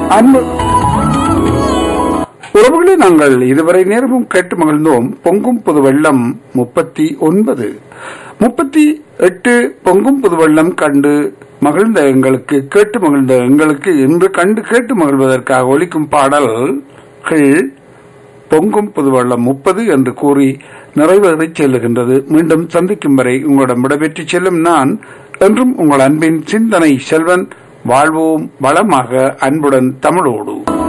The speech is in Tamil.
அன்பு உறவுகளை நாங்கள் இதுவரை நேரமும் கேட்டு மகிழ்ந்தோம் பொங்கும் புது வெள்ளம் முப்பத்தி ஒன்பது முப்பத்தி எட்டு பொங்கும் புது வெள்ளம் கண்டு மகிழ்ந்த எங்களுக்கு கேட்டு மகிழ்ந்த எங்களுக்கு இன்று கண்டு கேட்டு மகிழ்வதற்காக ஒலிக்கும் பாடல்கள் பொங்கும் புது வெள்ளம் முப்பது என்று கூறி நிறைவேறிச் செல்லுகின்றது மீண்டும் சந்திக்கும் வரை உங்களிடம் விடைபெற்று செல்லும் நான் என்றும் உங்கள் அன்பின் சிந்தனை செல்வன் வாழ்வோம் வளமாக அன்புடன் தமிழோடு